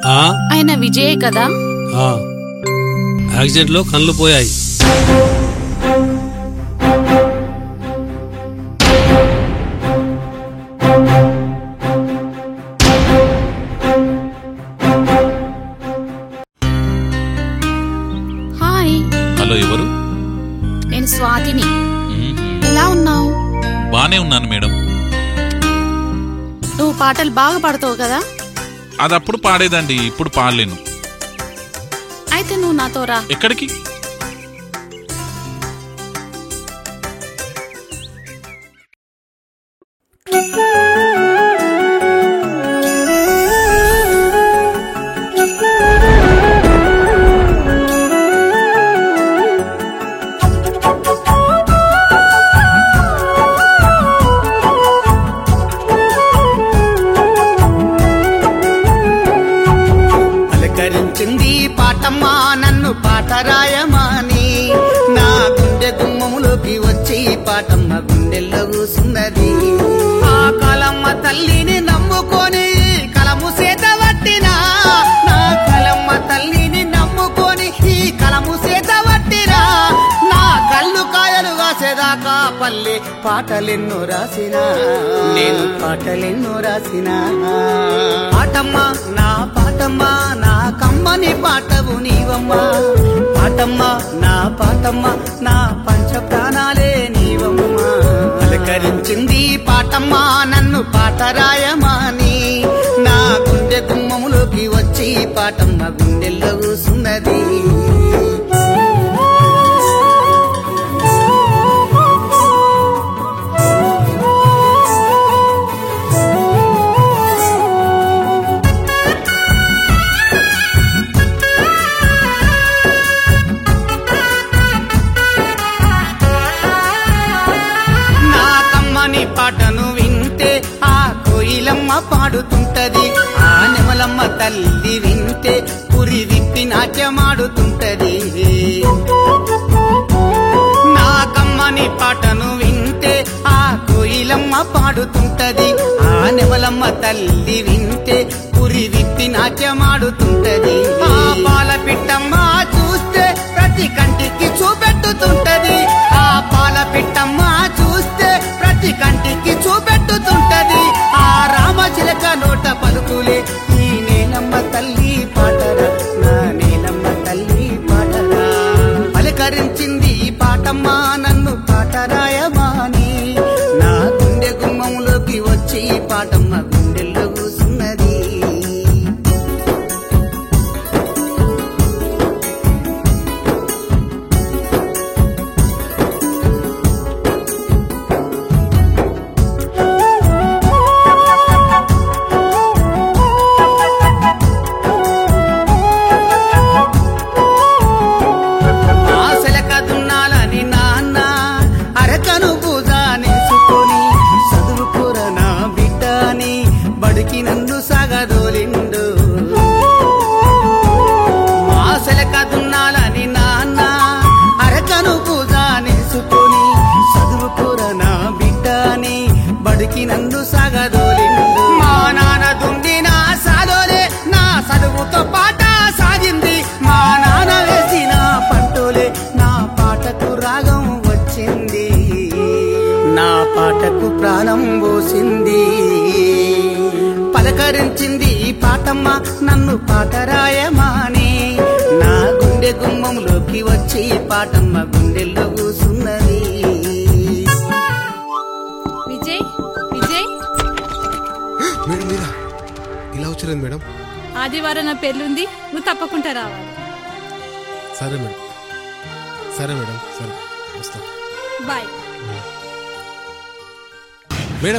ఆ ఆయన విజయే కదా ఆ యాక్సిడెంట్లో కళ్ళు పోయాయి హాయ్ హలో ఎవరు నేను స్వాతిని మ్మ్. ఎలా ఉన్నావు బానే ఉన్నాను మేడం నువ్వు పాటలు బాగా పాడతావు కదా అది అప్పుడు పాడేదండి ఇప్పుడు పాడలేను అయితే నువ్వు నాతో రా ఎక్కడికి పలకరించింది పాటమ్మా నన్ను పాట రాయమాని నా గుండె గుమ్మములోకి వచ్చి పాటమ్మ గుండెల్లో కూసున్నది ఆ కలమ్మ తల్లిని నమ్ముకొని కలము సేత పట్టినా నా కలమ్మ తల్లిని నమ్ముకొని ఈ కలము సేత పట్టినా నా కళ్ళు కాయలు కాసేదాకా పల్లె పాటలెన్నో రాసినా నేను పాటలెన్నో రాసినా పాటమ్మా నా పాటమ్మా నా కమ్మని పాటవు నీవమ్మా పాటమ్మా నా పాటమ్మా నా పంచ ప్రాణాలే నీవమ్మా పలకరించింది పాటమ్మా నన్ను పాట రాయమాని నా గుండె గుమ్మములోకి వచ్చి పాటమ్మ గుండెల్లో కూసున్నది నా కమ్మని పాటను వింటే ఆ కోయిలమ్మ పాడుతుంటది ఆ నెమలమ్మ తల్లి వింటే పురి విప్పి నాట్యమాడుతుంటది నా కమ్మని పాటను వింటే ఆ కోయిలమ్మ పాడుతుంటది ఆ నెమలమ్మ తల్లి వింటే పురి విప్పి నాట్యమాడుతుంటది ఆ పాల పిట్టమ్మ చూస్తే ప్రతి కంటికి చూపెట్టుతుంటది ఆ పాల పిట్టమ్మ చూస్తే ప్రతి కంటికి చూపెట్టుతుంటది ఆ రామచిలక నోట పలుకులే ఈ నేలమ్మ తల్లి పాటరా నా నేలమ్మ తల్లి పాటరా పలకరించింది ఈ పాటమ్మ నన్ను పాటరాయమాని నా గుండె గుమ్మంలోకి వచ్చి ఈ పాటమ్మ గుండెల్లో కూసున్నది ఆశలక దున్నాలని నాన్న అరకను పూజా నేసుకొని చదువుకోర నా బిడ్డ అని బడికి నన్ను సాగదోలిండు ఆశలక దున్నాలని నాన్న అరకను పూజా నేసుకొని చదువుకోర నా బిడ్డ అని బడికి నన్ను సాగదోలిండు మా నాన్న దుండి నా సాదోలే నా చదువుతో పాట సాగింది మా నాన్న వేసిన పంటోలే నా పాటకు రాగం వచ్చింది నా పాటకు ప్రాణం పోసింది పలకరించింది ఈ పాటమ్మ నన్ను పాట రాయమాని నా గుండె గుమ్మంలోకి వచ్చి ఈ పాటమ్మ గుండెల్లో కూసున్నది విజయ్ విజయ్ మేడం మీరా ఇలా వచ్చారండి మేడం ఆదివారం నా పెళ్ళుంది నువ్వు తప్పకుండా రావాలి సరే మేడం సరే మేడం సరే వస్తా బాయ్ మేడం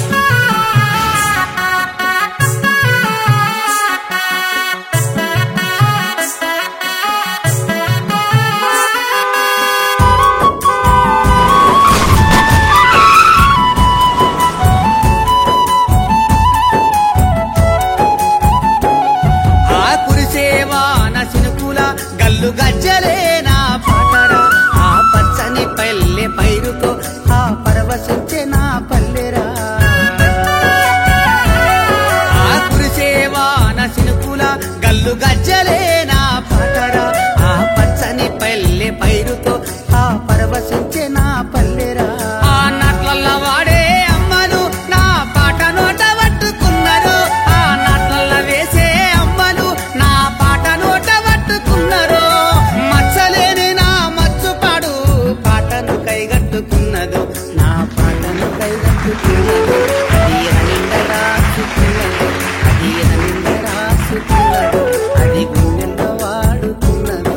ఆ కురిసేవా నసినుకుల గల్లు గజ్జలే నా పాటరా ఆ పచ్చని పల్లె పైరుతో ఆ పరవశించే నా పల్లెరా పలుకుల గల్లు గజ్జలే నా పాటరా ఆ పచ్చని పల్లె పైరుతో ఆ పరవశించే నా పల్లెరా ఆ నాట్లల్ల వాడే అమ్మలు నా పాట నోట పట్టుకున్నారు ఆ నాట్లల్ల వేసే అమ్మలు నా పాట నోట పట్టుకున్నారు మచ్చలేని నా మచ్చుపాడు పాటను కైగట్టుకున్నదు నా పాటను కైగట్టుకున్నదు అది నిండ రాసుకున్నదు అది నిండ రాసుకున్నదు అది గుండెల్లో వాడుకున్నదు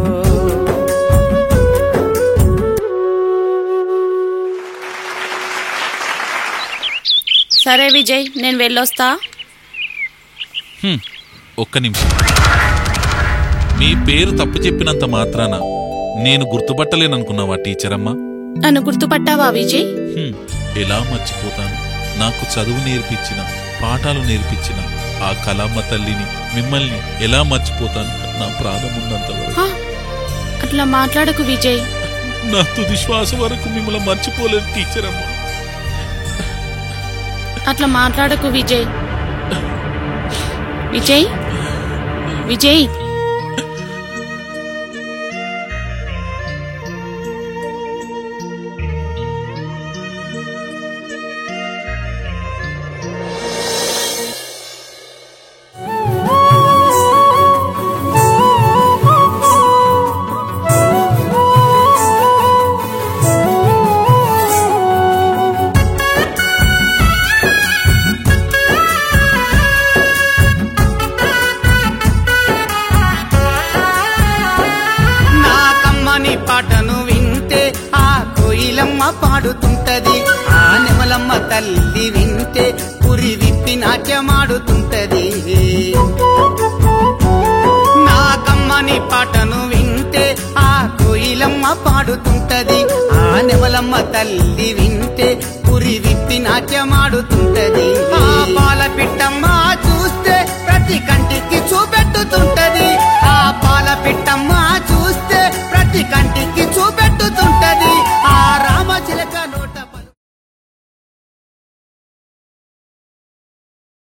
సరే విజయ్ నేను వెళ్ళొస్తా హ్మ్, ఒక్క నిమిషం మీ పేరు తప్పు చెప్పినంత మాత్రాన నేను గుర్తుపట్టలేననుకున్నావా టీచర్ అమ్మా నన్ను గుర్తుపట్టావా విజయ్ హ్మ్, ఎలా మర్చిపోతాను నాకు చదువు నేర్పించిన పాఠాలు నేర్పించిన ఆ కళామ్మ తల్లిని మిమ్మల్ని ఎలా మర్చిపోతాను నా ప్రాణం ఉన్నంత వరకు హా, అట్లా మాట్లాడకు విజయ్ నా తుది శ్వాస వరకు మిమ్మల్ని మర్చిపోలేదు టీచర్ అమ్మా అట్లా మాట్లాడకు విజయ్ విజయ్ విజయ్ నా కమ్మని పాటను వింటే ఆ కోయిలమ్మ పాడుతుంటది ఆ నెమలమ్మ తల్లి వింటే పురి విప్పి నాట్యమాడుతుంటది నా కమ్మని పాటను వింటే ఆ కోయిలమ్మ పాడుతుంటది ఆ నెమలమ్మ తల్లి వింటే పురి విప్పి నాట్యమాడుతుంటది ఆ పాల